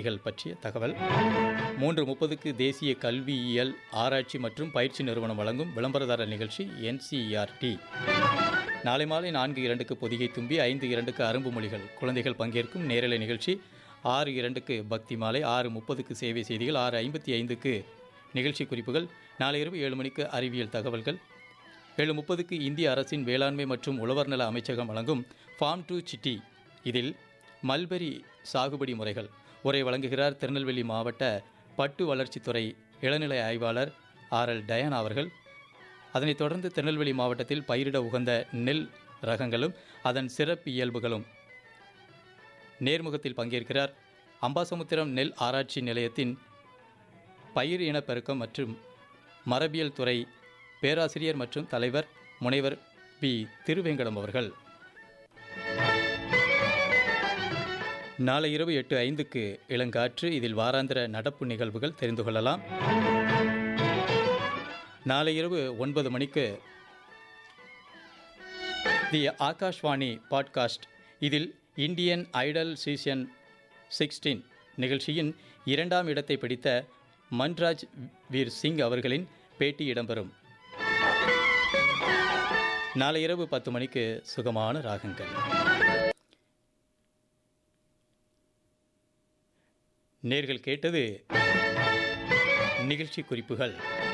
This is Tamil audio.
போட்டிகள் பற்றிய தகவல் மூன்று முப்பதுக்கு தேசிய கல்வியியல் ஆராய்ச்சி மற்றும் பயிற்சி நிறுவனம் வழங்கும் விளம்பரதாரர் நிகழ்ச்சி என்சிஇஆர்டி நாளை மாலை நான்கு இரண்டுக்கு பொதிகை தும்பி ஐந்து இரண்டுக்கு அரும்பு மொழிகள் குழந்தைகள் பங்கேற்கும் நேரலை நிகழ்ச்சி ஆறு இரண்டுக்கு பக்தி மாலை ஆறு முப்பதுக்கு சேவை செய்திகள் ஆறு ஐம்பத்தி ஐந்துக்கு நிகழ்ச்சி குறிப்புகள் நாளை இரவு ஏழு மணிக்கு அறிவியல் தகவல்கள் ஏழு முப்பதுக்கு இந்திய அரசின் வேளாண்மை மற்றும் உழவர் நல அமைச்சகம் வழங்கும் ஃபார்ம் டு சிட்டி இதில் மல்பெரி சாகுபடி முறைகள் உரை வழங்குகிறார் திருநெல்வேலி மாவட்ட பட்டு வளர்ச்சித்துறை இளநிலை ஆய்வாளர் ஆர் எல் டயானா அவர்கள் அதனைத் தொடர்ந்து திருநெல்வேலி மாவட்டத்தில் பயிரிட உகந்த நெல் ரகங்களும் அதன் சிறப்பு இயல்புகளும் நேர்முகத்தில் பங்கேற்கிறார் அம்பாசமுத்திரம் நெல் ஆராய்ச்சி நிலையத்தின் பயிர் இனப்பெருக்கம் மற்றும் மரபியல் துறை பேராசிரியர் மற்றும் தலைவர் முனைவர் பி திருவேங்கடம் அவர்கள் நாளை இரவு எட்டு ஐந்துக்கு இளங்காற்று இதில் வாராந்திர நடப்பு நிகழ்வுகள் தெரிந்து கொள்ளலாம் நாளை இரவு ஒன்பது மணிக்கு தி ஆகாஷ்வாணி பாட்காஸ்ட் இதில் இந்தியன் ஐடல் சீசன் சிக்ஸ்டீன் நிகழ்ச்சியின் இரண்டாம் இடத்தை பிடித்த மன்ராஜ் வீர் சிங் அவர்களின் பேட்டி இடம்பெறும் நாளை இரவு பத்து மணிக்கு சுகமான ராகங்கள் நேர்கள் கேட்டது நிகழ்ச்சி குறிப்புகள்